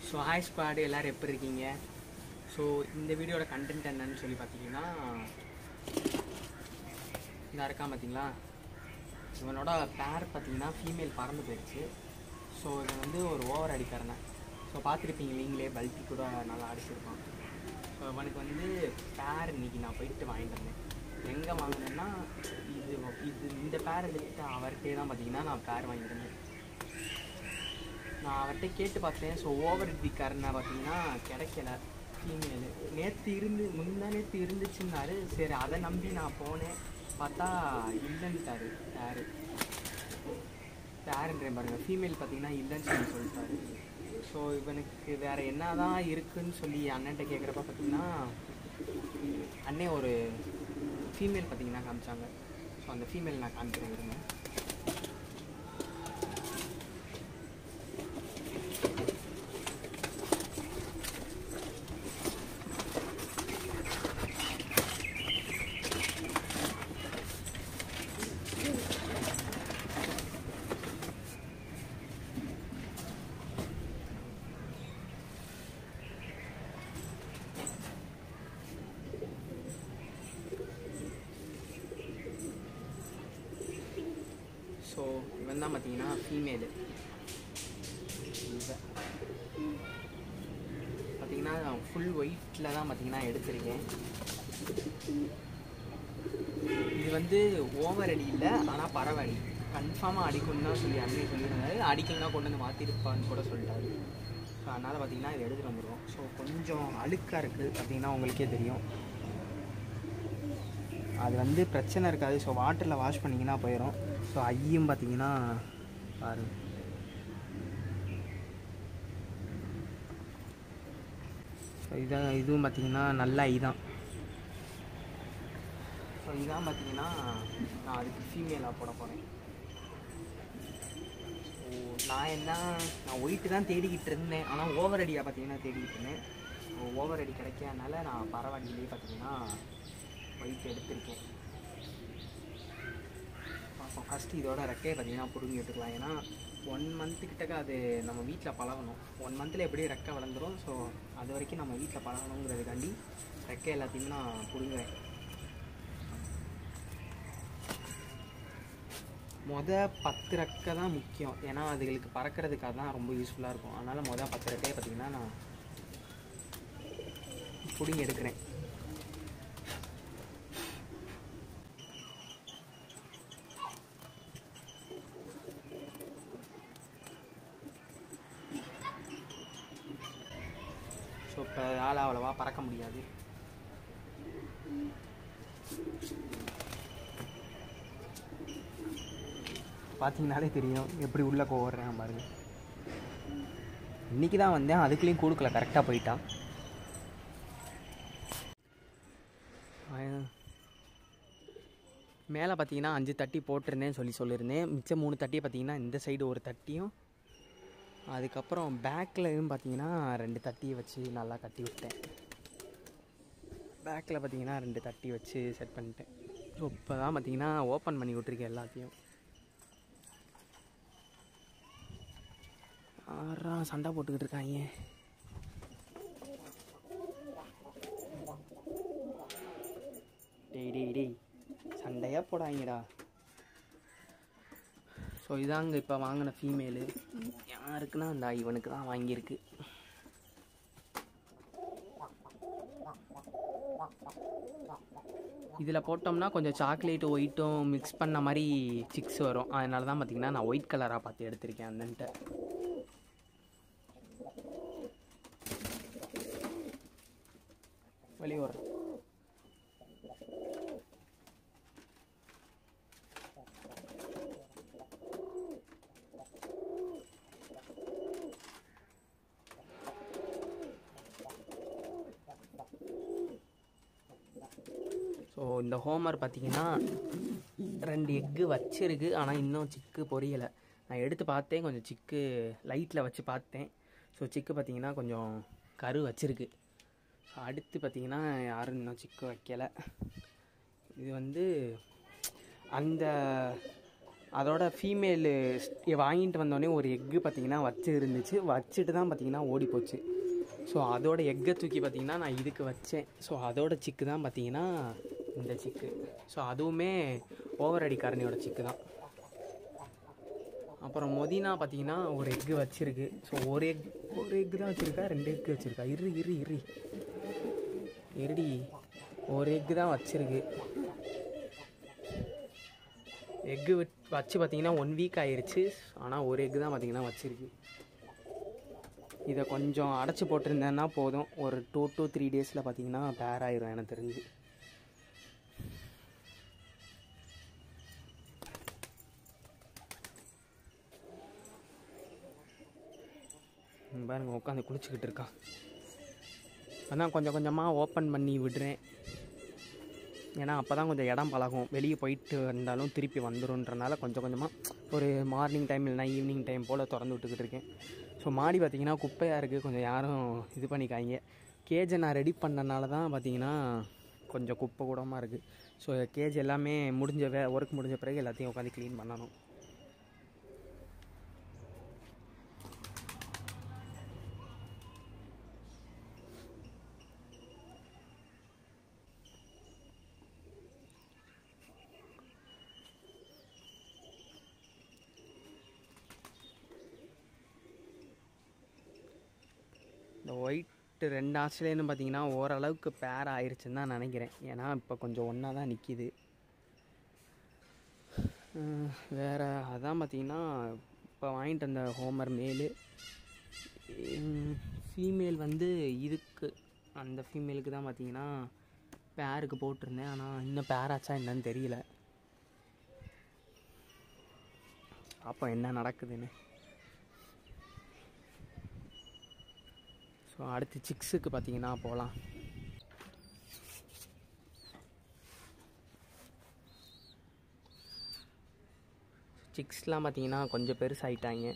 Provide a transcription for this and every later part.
so hi squad எல்லோரும் எப்படி இருக்கீங்க ஸோ இந்த வீடியோட கண்டென்ட் என்னன்னு சொல்லி பார்த்தீங்கன்னா இந்த இருக்கான் பார்த்தீங்களா இவனோட பேர் பார்த்தீங்கன்னா ஃபீமேல் பறந்து போயிடுச்சு ஸோ இவன் வந்து ஒரு ஓவர் அடிக்காரனை ஸோ பார்த்துருப்பீங்க நீங்களே பல்ட்டி கூட நல்லா அடிச்சிருப்பான் ஸோ இவனுக்கு வந்து பேர் இன்னைக்கு நான் போயிட்டு வாங்கிட்டு வந்தேன் எங்கே வாங்கினேன்னா இது இது இந்த பேர் எடுத்து அவர்கிட்டே தான் பார்த்தீங்கன்னா நான் பேர் வாங்கிட்டு வந்தேன் நான் அவர்கிட்ட கேட்டு பார்த்தேன் ஸோ ஓவர் டிக்காரனை பார்த்தீங்கன்னா கிடைக்கல ஃபீமேலு நேற்று இருந்து முந்தா நேற்று இருந்துச்சுன்னாரு சரி அதை நம்பி நான் போனேன் பார்த்தா இல்லைன்ட்டாரு யாரு யாருன்றேன் பாருங்க ஃபீமேல் பார்த்தீங்கன்னா இல்லைன்னு சொல்லி சொல்லிட்டாரு ஸோ இவனுக்கு வேற என்னதான் இருக்குன்னு சொல்லி அண்ணன்ட்ட கேட்குறப்ப பார்த்தீங்கன்னா அண்ணே ஒரு ஃபீமேல் பார்த்தீங்கன்னா காமிச்சாங்க ஸோ அந்த ஃபீமேல் நான் காமிக்கிறேன் இருங்க ஸோ இவன் தான் பார்த்தீங்கன்னா ஃபீமேலு பார்த்தீங்கன்னா ஃபுல் ஒயிட்டில் தான் பார்த்தீங்கன்னா எடுத்திருக்கேன் இது வந்து ஓவர் அடி இல்லை ஆனால் பறவை அடி கன்ஃபார்மாக அடிக்கணும்னு தான் சொல்லி அண்ணே சொல்லியிருந்தாரு அடிக்கணும்னா கொண்டு வந்து மாற்றிருப்பான்னு கூட சொல்லிட்டாரு ஸோ அதனால் பார்த்தீங்கன்னா இது எடுத்துகிட்டு வந்துடுவோம் ஸோ கொஞ்சம் அழுக்காக இருக்குது பார்த்தீங்கன்னா உங்களுக்கே தெரியும் அது வந்து பிரச்சனை இருக்காது ஸோ வாட்டரில் வாஷ் பண்ணிங்கன்னா போயிடும் ஸோ ஐயும் பார்த்தீங்கன்னா பாருங்க ஸோ இதான் இதுவும் பார்த்தீங்கன்னா நல்ல ஐ தான் ஸோ இதான் பார்த்தீங்கன்னா நான் அதுக்கு ஃபீமேலாக போட போகிறேன் ஸோ நான் என்ன நான் ஒயிட்டு தான் தேடிக்கிட்டு இருந்தேன் ஆனால் ஓவர் அடியாக பார்த்தீங்கன்னா தேடிக்கிட்டு இருந்தேன் ஓவர் அடி கிடைக்காதனால நான் பரவாயில்லையே பார்த்தீங்கன்னா ஒயிட் எடுத்திருக்கேன் பார்ப்போம் ஃபஸ்ட்டு இதோட ரெக்கையை பார்த்தீங்கன்னா பிடுங்கி விட்டுக்கலாம் ஏன்னா ஒன் மந்த்துக்கிட்டக்க அது நம்ம வீட்டில் பழகணும் ஒன் மந்தில் எப்படியும் ரெக்கை வளர்ந்துரும் ஸோ அது வரைக்கும் நம்ம வீட்டில் பழகணுங்கிறதுக்காண்டி ரெக்கை எல்லாத்தையுமே நான் பிடுங்குறேன் மொத பத்து ரெக்கை தான் முக்கியம் ஏன்னா அதுகளுக்கு பறக்கிறதுக்காக தான் ரொம்ப யூஸ்ஃபுல்லாக இருக்கும் அதனால் மொதல் பத்து ரெக்கையை பார்த்தீங்கன்னா நான் பிடுங்கி எடுக்கிறேன் ஸோ இப்போ ஆள் அவ்வளோவா பறக்க முடியாது பார்த்தீங்கனாலே தெரியும் எப்படி உள்ளே போடுறேன் பாருங்க இன்றைக்கி தான் வந்தேன் அதுக்குள்ளேயும் கொடுக்கல கரெக்டாக போயிட்டான் மேலே பார்த்தீங்கன்னா அஞ்சு தட்டி போட்டிருந்தேன்னு சொல்லி சொல்லியிருந்தேன் மிச்சம் மூணு தட்டியை பார்த்தீங்கன்னா இந்த சைடு ஒரு தட்டியும் அதுக்கப்புறம் பேக்லையும் பார்த்தீங்கன்னா ரெண்டு தட்டியை வச்சு நல்லா கட்டி விட்டேன் பேக்கில் பார்த்தீங்கன்னா ரெண்டு தட்டி வச்சு செட் பண்ணிட்டேன் ஸோ இப்போ தான் பார்த்தீங்கன்னா ஓப்பன் பண்ணி விட்ருக்கேன் எல்லாத்தையும் ஆறா சண்டை போட்டுக்கிட்டு இருக்காங்க டேய் டேய் டேய் சண்டையாக போடாங்கடா ஸோ இதாங்க இப்போ வாங்கின ஃபீமேலு யாருக்குன்னா அந்த இவனுக்கு தான் வாங்கியிருக்கு இதில் போட்டோம்னா கொஞ்சம் சாக்லேட்டு ஒயிட்டும் மிக்ஸ் பண்ண மாதிரி சிக்ஸ் வரும் அதனால தான் பார்த்தீங்கன்னா நான் ஒயிட் கலராக பார்த்து எடுத்திருக்கேன் அந்தன்ட்ட வெளியே வரும் ஸோ இந்த ஹோமர் பார்த்தீங்கன்னா ரெண்டு எக்கு வச்சிருக்கு ஆனால் இன்னும் சிக்கு பொரியலை நான் எடுத்து பார்த்தேன் கொஞ்சம் சிக்கு லைட்டில் வச்சு பார்த்தேன் ஸோ சிக்கு பார்த்தீங்கன்னா கொஞ்சம் கரு வச்சிருக்கு ஸோ அடுத்து பார்த்தீங்கன்னா யாரும் இன்னும் சிக்கு வைக்கலை இது வந்து அந்த அதோட ஃபீமேலு வாங்கிட்டு வந்தோடனே ஒரு எக்கு பார்த்தீங்கன்னா வச்சு இருந்துச்சு வச்சுட்டு தான் பார்த்தீங்கன்னா ஓடி போச்சு ஸோ அதோட எக்கை தூக்கி பார்த்தீங்கன்னா நான் இதுக்கு வச்சேன் ஸோ அதோட சிக்கு தான் பார்த்தீங்கன்னா இந்த சிக்கு ஸோ அதுவுமே ஓவர் அடிக்காரணியோட சிக்கு தான் அப்புறம் மொதினா பார்த்தீங்கன்னா ஒரு எக்கு வச்சிருக்கு ஸோ ஒரு எக் ஒரு எக்கு தான் வச்சுருக்கா ரெண்டு எக்கு வச்சுருக்கா இரு இரு இரு இருடி ஒரு எக்கு தான் வச்சிருக்கு எக்கு வச்சு பார்த்தீங்கன்னா ஒன் வீக் ஆயிருச்சு ஆனால் ஒரு எக்கு தான் பார்த்தீங்கன்னா வச்சிருக்கு இதை கொஞ்சம் அடைச்சி போட்டிருந்தேன்னா போதும் ஒரு டூ டூ த்ரீ டேஸில் பார்த்தீங்கன்னா பேர் ஆயிரும் எனக்கு தெரிஞ்சு இங்க பாருங்க உட்காந்து குளிச்சுக்கிட்டு இருக்கான் அதான் கொஞ்சம் கொஞ்சமாக ஓப்பன் பண்ணி விடுறேன் ஏன்னா அப்போ தான் கொஞ்சம் இடம் பழகும் வெளியே போயிட்டு வந்தாலும் திருப்பி வந்துருன்றனால கொஞ்சம் கொஞ்சமாக ஒரு மார்னிங் டைம் இல்லைனா ஈவினிங் டைம் போல் திறந்து விட்டுக்கிட்டு இருக்கேன் ஸோ மாடி பார்த்தீங்கன்னா குப்பையாக இருக்குது கொஞ்சம் யாரும் இது பண்ணிக்காங்க கேஜை நான் ரெடி பண்ணனால தான் பார்த்தீங்கன்னா கொஞ்சம் குப்பை கூடமாக இருக்குது ஸோ கேஜ் எல்லாமே முடிஞ்ச வே ஒர்க் முடிஞ்ச பிறகு எல்லாத்தையும் உட்காந்து க்ளீன் பண்ணணும் இந்த ஒயிட் ரெண்டு ஆஸ்திரேலியனும் பார்த்தீங்கன்னா ஓரளவுக்கு பேர் ஆயிருச்சுன்னு தான் நினைக்கிறேன் ஏன்னா இப்போ கொஞ்சம் ஒன்றா தான் நிற்கிது வேறு அதான் பார்த்தீங்கன்னா இப்போ வாங்கிட்டு வந்த ஹோமர் மேலு ஃபீமேல் வந்து இதுக்கு அந்த ஃபீமேலுக்கு தான் பார்த்தீங்கன்னா பேருக்கு போட்டிருந்தேன் ஆனால் இன்னும் பேர் ஆச்சா என்னன்னு தெரியல அப்போ என்ன நடக்குதுன்னு ஸோ அடுத்து சிக்ஸுக்கு பார்த்தீங்கன்னா போகலாம் சிக்ஸ்லாம் பார்த்தீங்கன்னா கொஞ்சம் பெருசாயிட்டாங்க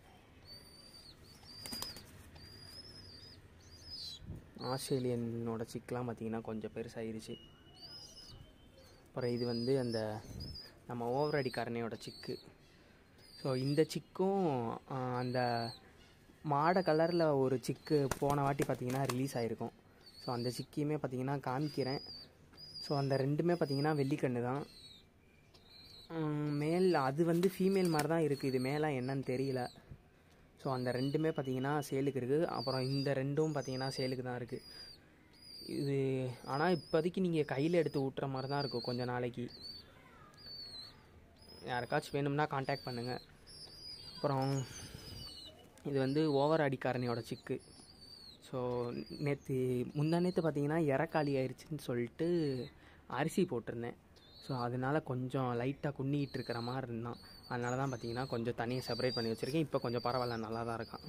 ஆஸ்திரேலியனோட சிக்லாம் பார்த்தீங்கன்னா கொஞ்சம் பெருசாயிருச்சு அப்புறம் இது வந்து அந்த நம்ம ஓவர் அடிக்காரனையோட சிக்கு ஸோ இந்த சிக்கும் ஆஹ், அந்த மாடை கலரில் ஒரு சிக்கு போன வாட்டி பார்த்தீங்கன்னா ரிலீஸ் ஆகிருக்கும் ஸோ அந்த சிக்கியுமே பார்த்தீங்கன்னா காமிக்கிறேன் ஸோ அந்த ரெண்டுமே பார்த்தீங்கன்னா வெள்ளிக்கண்ணு தான் உம், மேல் அது வந்து ஃபீமேல் மாதிரி தான் இருக்குது இது மேலே என்னன்னு தெரியல ஸோ அந்த ரெண்டுமே பார்த்தீங்கன்னா சேலுக்கு இருக்குது அப்புறம் இந்த ரெண்டும் பார்த்தீங்கன்னா சேலுக்கு தான் இருக்குது இது ஆனால் இப்போதைக்கு நீங்கள் கையில் எடுத்து ஊட்டுற மாதிரி தான் இருக்கும் கொஞ்ச நாளைக்கு யாருக்காச்சும் வேணும்னா காண்டாக்ட் பண்ணுங்கள் அப்புறம் இது வந்து ஓவர் அடிக்காரணியோட சிக்கு ஸோ நேற்று முந்தா நேற்று பார்த்தீங்கன்னா இறக்காளி ஆயிடுச்சுன்னு சொல்லிட்டு அரிசி போட்டிருந்தேன் ஸோ அதனால கொஞ்சம் லைட்டாக குன்னிக்கிட்டு இருக்கிற மாதிரி இருந்தான் அதனால தான் பார்த்தீங்கன்னா கொஞ்சம் தனியாக செப்பரேட் பண்ணி வச்சுருக்கேன் இப்போ கொஞ்சம் பரவாயில்ல நல்லா தான் இருக்கான்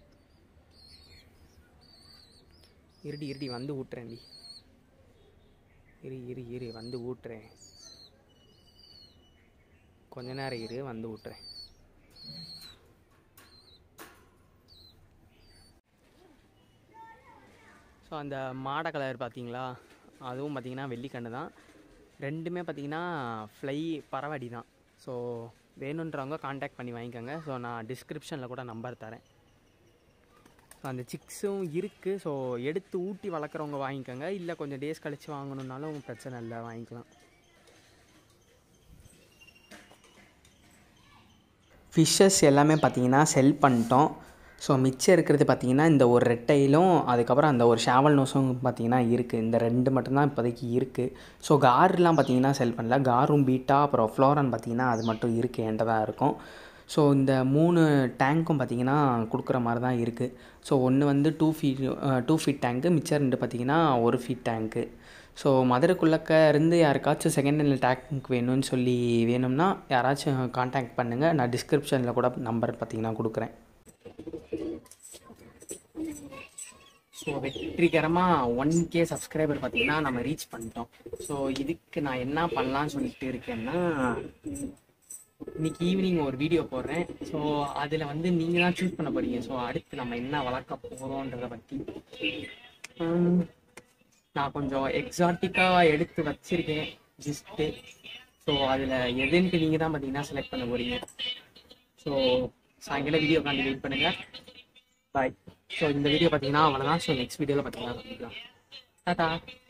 இருடி இருடி வந்து ஊட்டுறேன்டி இரு இரு இரு வந்து ஊட்டுறேன் கொஞ்ச நேரம் இரு வந்து ஊட்டுறேன் ஸோ அந்த மாடை கலர் பார்த்தீங்களா அதுவும் பார்த்தீங்கன்னா வெள்ளிக்கண்ணு தான் ரெண்டுமே பார்த்தீங்கன்னா ஃப்ளை பறவடி தான் ஸோ வேணுன்றவங்க காண்டாக்ட் பண்ணி வாங்கிக்கோங்க ஸோ நான் டிஸ்கிரிப்ஷனில் கூட நம்பர் தரேன் ஸோ அந்த சிக்ஸும் இருக்குது ஸோ எடுத்து ஊட்டி வளர்க்குறவங்க வாங்கிக்கோங்க இல்லை கொஞ்சம் டேஸ் கழித்து வாங்கணுன்னாலும் பிரச்சனை இல்லை வாங்கிக்கலாம் ஃபிஷ்ஷஸ் எல்லாமே பார்த்தீங்கன்னா செல் பண்ணிட்டோம் ஸோ மிச்சம் இருக்கிறது பார்த்தீங்கன்னா இந்த ஒரு ரெட்டையிலும் அதுக்கப்புறம் அந்த ஒரு ஷாவல் நோஸும் பார்த்தீங்கன்னா இருக்குது இந்த ரெண்டு மட்டும்தான் இப்போதைக்கு இருக்குது ஸோ கார்லாம் பார்த்தீங்கன்னா செல் பண்ணல காரும் பீட்டா அப்புறம் ஃப்ளோரான் பார்த்தீங்கன்னா அது மட்டும் இருக்குது என்கிட்ட தான் இருக்கும் ஸோ இந்த மூணு டேங்க்கும் பார்த்தீங்கன்னா கொடுக்குற மாதிரி தான் இருக்குது ஸோ ஒன்று வந்து டூ ஃபீட் டூ ஃபீட் டேங்க்கு மிச்சம் ரெண்டு பார்த்தீங்கன்னா ஒரு ஃபீட் டேங்க்கு ஸோ மதுரைக்குள்ளக்க இருந்து யாருக்காச்சும் செகண்ட் ஹேண்டில் டேங்க் வேணும்னு சொல்லி வேணும்னா யாராச்சும் காண்டாக்ட் பண்ணுங்கள் நான் டிஸ்கிரிப்ஷனில் கூட நம்பர் பார்த்தீங்கன்னா கொடுக்குறேன் ஸோ வெற்றிகரமாக ஒன் கே சப்ஸ்கிரைபர் பார்த்தீங்கன்னா நம்ம ரீச் பண்ணிட்டோம் ஸோ இதுக்கு நான் என்ன பண்ணலாம்னு சொல்லிட்டு இருக்கேன்னா இன்னைக்கு ஈவினிங் ஒரு வீடியோ போடுறேன் ஸோ அதில் வந்து நீங்கள் தான் சூஸ் பண்ண போறீங்க ஸோ அடுத்து நம்ம என்ன வளர்க்க போகிறோன்றதை பற்றி நான் கொஞ்சம் எக்ஸாட்டிக்காக எடுத்து வச்சிருக்கேன் ஜிஸ்ட்டு ஸோ அதில் எதுன்ட்டு நீங்கள் தான் பார்த்தீங்கன்னா செலக்ட் பண்ண போறீங்க ஸோ சாயங்காலம் வீடியோ காண்டி வெயிட் பண்ணுங்கள் பாய் ஸோ இந்த வீடியோ பார்த்தீங்கன்னா அவ்வளோதான் ஸோ நெக்ஸ்ட் வீடியோவில் பார்த்தீங்கன்னா பார்த்துக்கலாம் டாடா